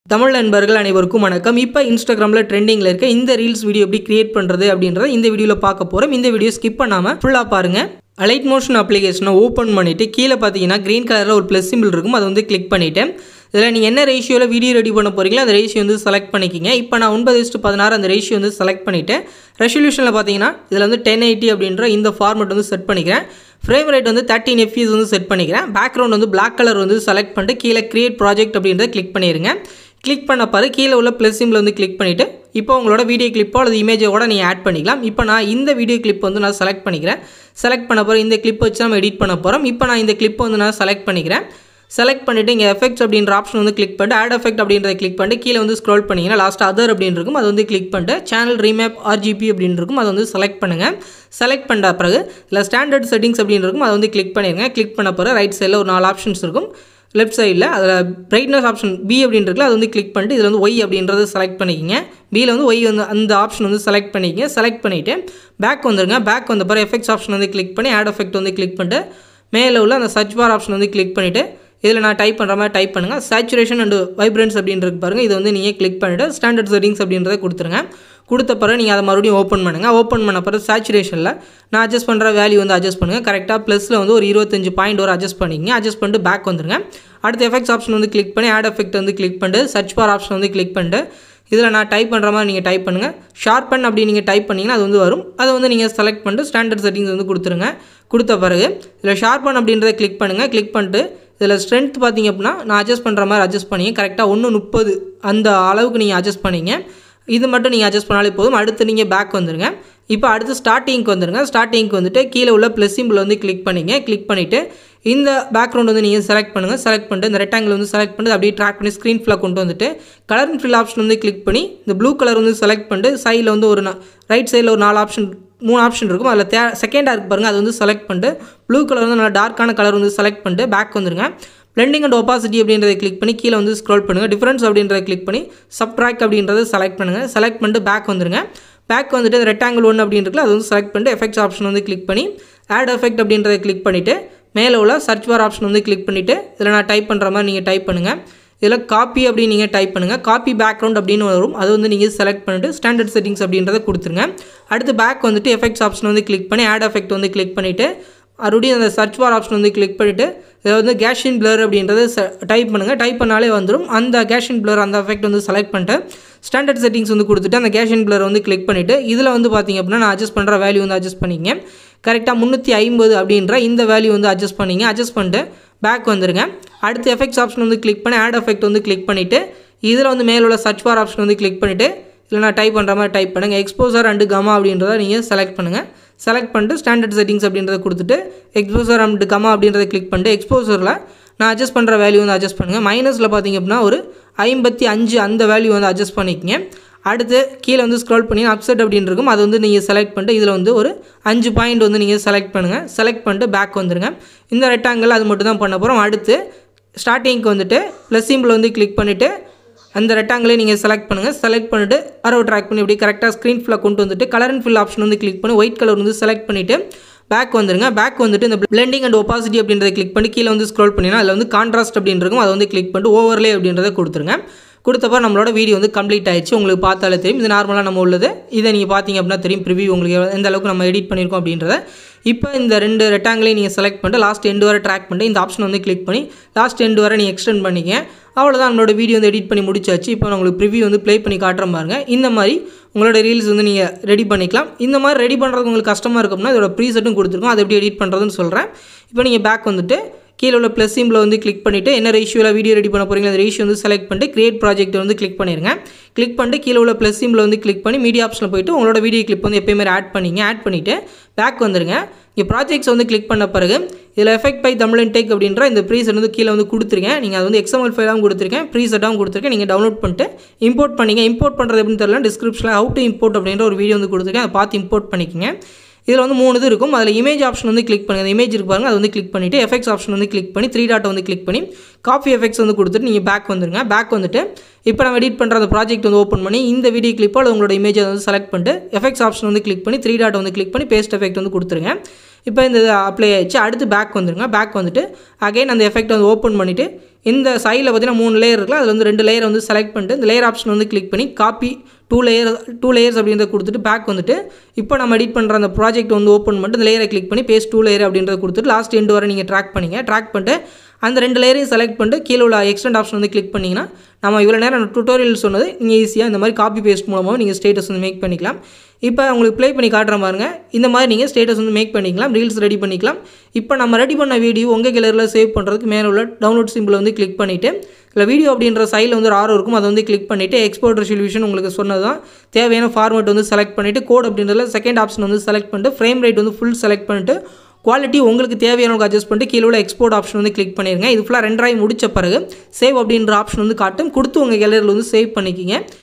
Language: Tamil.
தமிழ் நண்பர்கள் அனைவருக்கும் வணக்கம் இப்போ இன்ஸ்டாகிராமில் ட்ரெண்டிங்கில் இருக்க இந்த ரீல்ஸ் வீடியோ எப்படி கிரியேட் பண்ணுறது அப்படின்றத இந்த வீடியோவில் பார்க்க போகிறோம் இந்த வீடியோ ஸ்கிப் பண்ணாமல் ஃபுல்லாக பாருங்கள் அலைட் மோஷன் அப்ளிகேஷனை ஓப்பன் பண்ணிவிட்டு கீழே பார்த்தீங்கன்னா க்ரீன் கலரில் ஒரு ப்ளஸ் சிம்பிள் இருக்கும் அதை வந்து கிளிக் பண்ணிவிட்டேன் இதில் நீங்கள் என்ன ரேஷியோவில் வீடியோ ரெடி பண்ண போகிறீங்களோ அந்த ரேஷியோ வந்து செலக்ட் பண்ணிக்கிங்க இப்போ நான் ஒன்பது இஸ்ட்டு பதினாறு அந்த ரேஷியோ வந்து செலக்ட் பண்ணிவிட்டேன் ரெசல்யூஷனில் பார்த்தீங்கன்னா இதில் வந்து டென் எயிட்டி அப்படின்ற இந்த ஃபார்மெட் வந்து செட் பண்ணிக்கிறேன் ஃப்ரேம் ரேட் வந்து தேர்ட்டின் எஃப்இஸ் வந்து செட் பண்ணிக்கிறேன் பேக்ரவுண்ட் வந்து பிளாக் கலர் வந்து செலக்ட் பண்ணிட்டு கீழே கிரியேட் ப்ராஜெக்ட் அப்படின்றத கிளிக் பண்ணிடுங்க கிளிக் பண்ண பாரு கீழே உள்ள ப்ளஸ் சிம்பிள் வந்து கிளிக் பண்ணிவிட்டு இப்போ உங்களோட வீடியோ கிளிப்போ அல்லது இமேஜை கூட நீங்கள் ஆட் பண்ணிக்கலாம் இப்போ நான் இந்த வீடியோ கிளிப் வந்து நான் செலக்ட் பண்ணிக்கிறேன் செலக்ட் பண்ண போகிறேன் இந்த கிளிப் வச்சு நம்ம எடிட் பண்ண போகிறோம் இப்போ நான் இந்த கிளிப்பை வந்து நான் செலக்ட் பண்ணிக்கிறேன் செலக்ட் பண்ணிவிட்டு இங்கே எஃபெக்ட்ஸ் அப்படின்ற ஆப்ஷன் வந்து கிளிக் பண்ணிட்டு ஆட் எஃபெக்ட் அப்படின்றத கிளிக் பண்ணிட்டு கீழே வந்து ஸ்க்ரோல் பண்ணிங்கன்னா லாஸ்ட் அதர் அப்படின்னு இருக்கும் அது வந்து கிளிக் பண்ணிட்டு சேனல் ரீமேப் ஆர்ஜிபி அப்படின்னு இருக்கும் அதை வந்து செலக்ட் பண்ணுங்கள் செலக்ட் பண்ண பிறகு இல்லை ஸ்டாண்டர்ட் செட்டிங்ஸ் அப்படின்னு இருக்கும் அதை வந்து கிளிக் பண்ணிடுங்க கிளிக் பண்ண பிறகு ரைட் சைடில் ஒரு நாலு ஆப்ஷன்ஸ் இருக்கும் லெஃப்ட் சைடில் அதில் பிரைட்னஸ் ஆப்ஷன் பி அப்படின்னு இருக்குல்ல அது வந்து கிளிக் பண்ணிட்டு இதில் வந்து ஒய் அப்படின்றத செலக்ட் பண்ணிக்கிங்க பியில் வந்து ஒய் வந்து அந்த ஆப்ஷன் வந்து செலக்ட் பண்ணிக்கிங்க செலக்ட் பண்ணிவிட்டு பேக் வந்துருங்க பேக் வந்த பிறகு எஃபெக்ட்ஸ் ஆப்ஷன் வந்து கிளிக் பண்ணி ஆட் எஃபெக்ட் வந்து கிளிக் பண்ணிட்டு மேலே உள்ள அந்த சர்ச் பார் ஆப்ஷன் வந்து கிளிக் பண்ணிவிட்டு இதில் நான் டைப் பண்ணுற மாதிரி டைப் பண்ணுங்கள் சேச்சுரேஷன் அண்ட் வைப்ரன்ஸ் அப்படின்றது பாருங்கள் இதை வந்து நீங்கள் கிளிக் பண்ணிவிட்டு ஸ்டாண்டர்ட் செட்டிங்ஸ் அப்படின்றத கொடுத்துருங்க கொடுத்த பிறகு நீங்கள் அதை மறுபடியும் ஓப்பன் பண்ணுங்கள் ஓப்பன் பண்ண பிறகு சேச்சுரேஷனில் நான் அட்ஜஸ்ட் பண்ணுற வேல்யூ வந்து அட்ஜஸ்ட் பண்ணுங்கள் கரெக்டாக ப்ளஸில் வந்து ஒரு இருபத்தஞ்சு பாயிண்ட் ஒரு அட்ஜஸ்ட் பண்ணிக்கிங்க அட்ஜஸ்ட் பண்ணிட்டு பேக் வந்துருங்க அடுத்த எஃபெக்ட்ஸ் ஆப்ஷன் வந்து கிளிக் பண்ணி ஆட் எஃபெக்ட் வந்து கிளிக் பண்ணிட்டு சர்ச் பார் ஆப்ஷன் வந்து கிளிக் பண்ணிட்டு இதில் நான் டைப் பண்ணுற மாதிரி நீங்கள் டைப் பண்ணுங்கள் ஷார்ப்பன் அப்படி நீங்கள் டைப் பண்ணிங்கன்னா அது வந்து வரும் அதை வந்து நீங்கள் செலக்ட் பண்ணிட்டு ஸ்டாண்டர்ட் செட்டிங்ஸ் வந்து கொடுத்துருங்க கொடுத்த பிறகு இதில் ஷார்ப்பன் அப்படின்றத கிளிக் பண்ணுங்கள் கிளிக் பண்ணிட்டு இதில் ஸ்ட்ரென்த் பார்த்திங்க அப்படின்னா நான் அட்ஜஸ்ட் பண்ணுற மாதிரி அட்ஜஸ்ட் பண்ணிங்க கரெக்டாக ஒன்று முப்பது அந்த அளவுக்கு நீங்கள் அட்ஜஸ்ட் பண்ணிங்க இது மட்டும் நீங்கள் அட்ஜஸ்ட் பண்ணாலே போதும் அடுத்து நீங்கள் பேக் வந்துருங்க இப்போ அடுத்து ஸ்டார்டிங்க்கு வந்துருங்க ஸ்டார்டிங்க்கு வந்துட்டு கீழே உள்ள ப்ளஸ் சிம்பிள் வந்து கிளிக் பண்ணிங்க கிளிக் பண்ணிவிட்டு இந்த பேக்ரவுண்ட் வந்து நீங்கள் செலக்ட் பண்ணுங்கள் செலக்ட் பண்ணிட்டு இந்த ரெக்டாங்கிள் வந்து செலக்ட் பண்ணிட்டு அப்படியே ட்ராக் பண்ணி ஸ்க்ரீன் ஃபுல்லாக கொண்டு வந்துட்டு கலர் அண்ட் ஃபில் ஆப்ஷன் வந்து கிளிக் பண்ணி இந்த ப்ளூ கலர் வந்து செலக்ட் பண்ணிட்டு சைடில் வந்து ஒரு ரைட் சைடில் ஒரு நாலு ஆப்ஷன் மூணு ஆப்ஷன் இருக்கும் அதில் தே செகண்டாக இருக்கு பாருங்கள் அது வந்து செலக்ட் பண்ணிட்டு ப்ளூ கலர் வந்து நல்லா டார்க்கான கலர் வந்து செலக்ட் பண்ணிட்டு பேக் வந்துருங்க பிளெண்டிங் அண்ட் ஒப்பாசிட்டி அப்படின்றத கிளிக் பண்ணி கீழே வந்து ஸ்க்ரோல் பண்ணுங்கள் டிஃப்ரென்ஸ் அப்படின்றத கிளிக் பண்ணி சப்ட்ராக் அப்படின்றத செலக்ட் பண்ணுங்கள் செலக்ட் பண்ணிட்டு பேக் வந்துருங்க பேக் வந்துட்டு இந்த ரெக்டாங்கிள் ஒன்று அப்படின்றதுல அது வந்து செலக்ட் பண்ணிட்டு எஃபெக்ட்ஸ் ஆப்ஷன் வந்து கிளிக் பண்ணி ஆட் எஃபெக்ட் அப்படின்றத கிளிக் பண்ணிவிட்டு மேலே உள்ள சர்ச் பார் ஆப்ஷன் வந்து கிளிக் பண்ணிவிட்டு இதில் நான் டைப் பண்ணுற மாதிரி நீங்கள் டைப் பண்ணுங்கள் இதில் காப்பி அப்படின்னு நீங்கள் டைப் பண்ணுங்கள் காப்பி பேக்ரவுண்ட் அப்படின்னு வரும் அது வந்து நீங்கள் செலக்ட் பண்ணிட்டு ஸ்டாண்டர்ட் செட்டிங்ஸ் அப்படின்றத கொடுத்துருங்க அடுத்து பேக் வந்துட்டு எஃபெக்ட்ஸ் ஆப்ஷன் வந்து கிளிக் பண்ணி ஆட் எஃபெக்ட் வந்து கிளிக் பண்ணிவிட்டு மறுபடியும் அந்த சர்ச் பார் ஆப்ஷன் வந்து கிளிக் பண்ணிவிட்டு இதில் வந்து கேஷின் பிளர் அப்படின்றத டைப் பண்ணுங்கள் டைப் பண்ணாலே வந்துடும் அந்த கேஷின் பிளர் அந்த எஃபெக்ட் வந்து செலக்ட் பண்ணிட்டு ஸ்டாண்டர்ட் செட்டிங்ஸ் வந்து கொடுத்துட்டு அந்த கேஷின் பிளர் வந்து கிளிக் பண்ணிவிட்டு இதில் வந்து பார்த்திங்க அப்படின்னா நான் அட்ஜஸ்ட் பண்ணுற வேல்யூ வந்து அட்ஜஸ்ட் பண்ணிங்க கரெக்டாக முந்நூற்றி ஐம்பது அப்படின்ற இந்த வேல்யூ வந்து அட்ஜஸ்ட் பண்ணிங்க அட்ஜஸ்ட் பண்ணிட்டு பேக் வந்துருங்க அடுத்து எஃபெக்ட்ஸ் ஆப்ஷன் வந்து கிளிக் பண்ணி ஆட் எஃபெக்ட் வந்து கிளிக் பண்ணிவிட்டு இதில் வந்து மேலே உள்ள சர்ச் பார் ஆப்ஷன் வந்து கிளிக் பண்ணிவிட்டு இல்லை நான் டைப் பண்ணுற மாதிரி டைப் பண்ணுங்கள் எக்ஸ்போசர் அண்டு கமா அப்படின்றத நீங்கள் செலக்ட் பண்ணுங்கள் செலக்ட் பண்ணிட்டு ஸ்டாண்டர்ட் செட்டிங்ஸ் அப்படின்றத கொடுத்துட்டு எக்ஸ்போசர் அண்டு கமா அப்படின்றத கிளிக் பண்ணிட்டு எக்ஸ்போசரில் நான் அட்ஜஸ்ட் பண்ணுற வேல்யூ வந்து அட்ஜஸ்ட் பண்ணுங்கள் மைனஸில் பார்த்திங்க அப்படின்னா ஒரு ஐம்பத்தி அஞ்சு அந்த வேல்யூ வந்து அட்ஜஸ்ட் பண்ணிக்கங்க அடுத்து கீழே வந்து ஸ்க்ரோல் பண்ணி அப்செட் அப்படின்னு இருக்கும் அது வந்து நீங்கள் செலக்ட் பண்ணிட்டு இதில் வந்து ஒரு அஞ்சு பாயிண்ட் வந்து நீங்கள் செலக்ட் பண்ணுங்கள் செலக்ட் பண்ணிட்டு பேக் வந்துருங்க இந்த ரெக்டாங்கிள் அது மட்டும் தான் பண்ண போகிறோம் அடுத்து ஸ்டார்டிங்க்கு வந்துட்டு ப்ளஸ் சிம்பிள் வந்து கிளிக் பண்ணிவிட்டு அந்த ரெக்டாங்கிளே நீங்கள் செலக்ட் பண்ணுங்கள் செலக்ட் பண்ணிவிட்டு அரோ ட்ராக் பண்ணி இப்படி கரெக்டாக ஸ்க்ரீன் ஃபுல்லாக கொண்டு வந்துட்டு கலர் அண்ட் ஃபில் ஆப்ஷன் வந்து கிளிக் பண்ணி ஒயிட் கலர் வந்து செலக்ட் பண்ணிவிட்டு பேக் வந்துருங்க பேக் வந்துட்டு இந்த பிளெண்டிங் அண்ட் ஒப்பாசிட்டி அப்படின்றத கிளிக் பண்ணி கீழே வந்து ஸ்க்ரோல் பண்ணினா அதில் வந்து கான்ட்ராஸ்ட் அப்படின்னு இருக்கும் அதை வந்து கிளிக் பண்ணிட்டு ஓவர்லே அப்படின்றத கொடுத்துருங்க கொடுத்தப்போ நம்மளோட வீடியோ வந்து கம்ப்ளீட் ஆயிடுச்சு உங்களுக்கு பார்த்தாலே தெரியும் இது நார்மலாக நம்ம உள்ளது இதை நீங்கள் பார்த்தீங்க அப்படின்னா தெரியும் ப்ரிவியூ உங்களுக்கு எந்த அளவுக்கு நம்ம எடிட் பண்ணியிருக்கோம் அப்படின்றத இப்போ இந்த ரெண்டு ரெக்டாங்கிளையும் நீங்கள் செலக்ட் பண்ணிட்டு லாஸ்ட் எண்டு வரை ட்ராக் பண்ணிட்டு இந்த ஆப்ஷன் வந்து கிளிக் பண்ணி லாஸ்ட் எண்டு வரை நீங்கள் எக்ஸ்டெண்ட் பண்ணிக்க அவ்வளோதான் நம்மளோட வீடியோ வந்து எடிட் பண்ணி முடிச்சாச்சு இப்போ நான் உங்களுக்கு ப்ரிவியூ வந்து ப்ளே பண்ணி காட்டுற பாருங்க இந்த மாதிரி உங்களோட ரீல்ஸ் வந்து நீங்கள் ரெடி பண்ணிக்கலாம் இந்த மாதிரி ரெடி பண்ணுறது உங்களுக்கு கஷ்டமாக இருக்கும் அப்படின்னா இதோட ப்ரீசெட்டும் கொடுத்துருக்கோம் அதை எப்படி எடிட் பண்ணுறதுன்னு சொல்கிறேன் இப்போ நீங்கள் பேக் வந்துட்டு கீழே உள்ள ப்ளஸ் சிம்பில் வந்து கிளிக் பண்ணிவிட்டு என்ன ரேஷியோவில் வீடியோ ரெடி பண்ண போகிறீங்களோ அந்த ரேஷியோ வந்து செலக்ட் பண்ணிட்டு கிரியேட் ப்ராஜெக்ட் வந்து கிளிக் பண்ணிடுங்க கிளிக் பண்ணிட்டு கீழே உள்ள ப்ளஸ் சிம்பில் வந்து கிளிக் பண்ணி மீடியா ஆப்ஷனில் போயிட்டு உங்களோட வீடியோ கிளிப் வந்து எப்பயுமே ஆட் பண்ணிங்க ஆட் பண்ணிவிட்டு பேக் வந்துருங்க இங்கே ப்ராஜெக்ட்ஸ் வந்து கிளிக் பண்ண பிறகு இதில் எஃபெக்ட் பை தமிழ் டேக் அப்படின்ற இந்த ப்ரீசெட் வந்து கீழே வந்து கொடுத்துருக்கேன் நீங்கள் அது வந்து எக்ஸ்எம்எல் ஃபைலாகவும் கொடுத்துருக்கேன் ப்ரீசெட்டாகவும் கொடுத்துருக்கேன் நீங்கள் டவுன்லோட் பண்ணிட்டு இம்போர்ட் பண்ணிங்க இம்போர்ட் பண்ணுறது எப்படின்னு தெரியல டிஸ்கிரிப்ஷனில் ஹவு டு இம்போர்ட் அப்படின்ற ஒரு வீடியோ வந்து கொடுத்துருக்கேன் அதை பார்த்து இம்போர்ட் பண்ணிக்கங்க இதில் வந்து மூணு இது இருக்கும் அதில் இமேஜ் ஆப்ஷன் வந்து கிளிக் பண்ணுங்கள் இமேஜ் இருக்கு பாருங்கள் அது வந்து கிளிக் பண்ணிவிட்டு எஃபெக்ட்ஸ் ஆப்ஷன் வந்து கிளிக் பண்ணி த்ரீ டாட்டை வந்து கிளிக் பண்ணி காப்பி எஃபெக்ட்ஸ் வந்து கொடுத்துட்டு நீங்கள் பேக் வந்துருங்க பேக் வந்துட்டு இப்போ நம்ம எடிட் பண்ணுற அந்த ப்ராஜெக்ட் வந்து ஓப்பன் பண்ணி இந்த வீடியோ கிளிப்போ அது உங்களோட இமேஜை வந்து செலக்ட் பண்ணிட்டு எஃபெக்ட்ஸ் ஆப்ஷன் வந்து கிளிக் பண்ணி த்ரீ டாட்டை வந்து கிளிக் பண்ணி பேஸ்ட் எஃபெக்ட் வந்து கொடுத்துருங்க இப்போ இந்த அப்ளை ஆயிடுச்சு அடுத்து பேக் வந்துருங்க பேக் வந்துட்டு அகைன் அந்த எஃபெக்ட் வந்து ஓப்பன் பண்ணிவிட்டு இந்த சைடில் பார்த்தீங்கன்னா மூணு லேயர் இருக்குல்ல அதில் வந்து ரெண்டு லேயர் வந்து செலக்ட் பண்ணிட்டு இந்த லேயர் ஆப்ஷன் வந்து கிளிக் பண்ணி copy to layer to layers அப்படின்றத கொடுத்துட்டு பேக் வந்துட்டு இப்போ நம்ம எடிட் பண்ணுற அந்த ப்ராஜெக்ட் வந்து ஓப்பன் பண்ணிட்டு இந்த லேயரை கிளிக் பண்ணி பேஸ்ட் டூ லேயர் அப்படின்றத கொடுத்துட்டு லாஸ்ட் எண்டு வரை நீங்கள் ட்ராக் பண்ணிங்க ட்ராக் பண்ணிட்டு அந்த ரெண்டு லேயரையும் செலக்ட் பண்ணிட்டு கீழே உள்ள எக்ஸ்டெண்ட் ஆப்ஷன் வந்து கிளிக் பண்ணிங்கன்னா நம்ம இவ்வளோ நேரம் டுட்டோரியல் சொன்னது நீங்கள் ஈஸியாக இந்த மாதிரி காப்பி பேஸ்ட் மூலமாக நீங்கள் ஸ்டேட்டஸ் வந்து மேக் பண்ணிக்கலாம் இப்போ உங்களுக்கு ப்ளே பண்ணி காட்டுற பாருங்க இந்த மாதிரி நீங்கள் ஸ்டேட்டஸ் வந்து மேக் பண்ணிக்கலாம் ரீல்ஸ் ரெடி பண்ணிக்கலாம் இப்போ நம்ம ரெடி பண்ண வீடியோ உங்கள் கிளரில் சேவ் பண்ணுறதுக்கு மேலே உள்ள டவுன்லோட் சிம்பிள் வந்து கிளிக் பண்ணிவிட்டு இல்லை வீடியோ அப்படின்ற சைடில் வந்து ஒரு ஆரோ இருக்கும் அதை வந்து கிளிக் பண்ணிவிட்டு எக்ஸ்போர்ட் ரெசல்யூஷன் உங்களுக்கு சொன்னது தான் தேவையான ஃபார்மேட் வந்து செலக்ட் பண்ணிவிட்டு கோட் அப்படின்றதுல செகண்ட் ஆப்ஷன் வந்து செலக்ட் பண்ணிட்டு ஃப்ரேம் ரேட் வந்து ஃபுல் செலக்ட் பண்ணிட்டு குவாலிட்டி உங்களுக்கு தேவையான அட்ஜஸ்ட் பண்ணிட்டு கீழே உள்ள எக்ஸ்போர்ட் ஆப்ஷன் வந்து கிளிக் பண்ணிடுங்க இது ஃபுல்லாக ரெண்டாயிரம் முடிச்ச பிறகு சேவ் அப்படின்ற ஆப்ஷன் வந்து காட்டும் கொடுத்து உங்கள் கேலரியில் வந்து சேவ் பண்ணிக்கிங்க